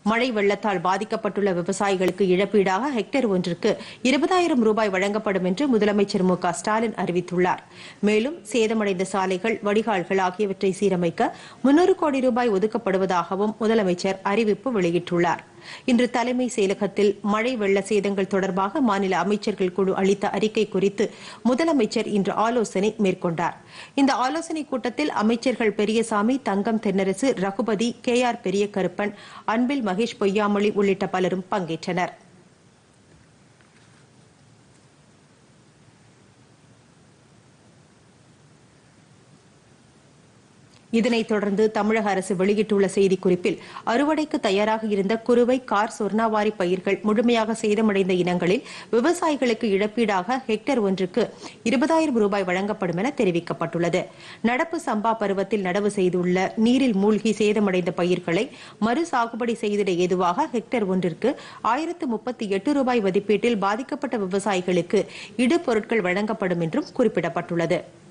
மழை வெள்ளத்தால் பாதிக்கப்பட்டுள்ள விவசாயிகளுக்கு இழப்பீடாக ஹெக்டேர் ஒன்றுக்கு இருபதாயிரம் ரூபாய் வழங்கப்படும் என்று முதலமைச்சர் மு க ஸ்டாலின் அறிவித்துள்ளார் மேலும் சேதமடைந்த சாலைகள் வடிகால்கள் ஆகியவற்றை சீரமைக்க முன்னூறு கோடி ரூபாய் ஒதுக்கப்படுவதாகவும் முதலமைச்சர் அறிவிப்பு வெளியிட்டுள்ளார் இன்று தலைமை செயலகத்தில் மழை வெள்ள சேதங்கள் தொடர்பாக மாநில அமைச்சர்கள் குழு அளித்த அறிக்கை குறித்து முதலமைச்சர் இன்று ஆலோசனை மேற்கொண்டார் இந்த ஆலோசனைக் கூட்டத்தில் அமைச்சர்கள் பெரியசாமி தங்கம் தென்னரசு ரகுபதி கே ஆர் பெரியகருப்பன் அன்பில் மகேஷ் பொய்யாமொழி உள்ளிட்ட பலரும் பங்கேற்றனர் இதனைத் தொடர்ந்து தமிழக அரசு வெளியிட்டுள்ள செய்திக்குறிப்பில் அறுவடைக்கு தயாராக இருந்த குறுவை கார் சொர்ணாவாரி பயிர்கள் முழுமையாக சேதமடைந்த இனங்களில் விவசாயிகளுக்கு இழப்பீடாக ஹெக்டேர் ஒன்றுக்கு இருபதாயிரம் ரூபாய் வழங்கப்படும் என தெரிவிக்கப்பட்டுள்ளது நடப்பு சம்பா பருவத்தில் நடவு செய்துள்ள நீரில் மூழ்கி சேதமடைந்த பயிர்களை மறு சாகுபடி செய்திட ஏதுவாக ஹெக்டேர் ஒன்றிற்கு ஆயிரத்து முப்பத்தி எட்டு ரூபாய் மதிப்பீட்டில் பாதிக்கப்பட்ட விவசாயிகளுக்கு இடுபொருட்கள் வழங்கப்படும் என்றும் குறிப்பிடப்பட்டுள்ளது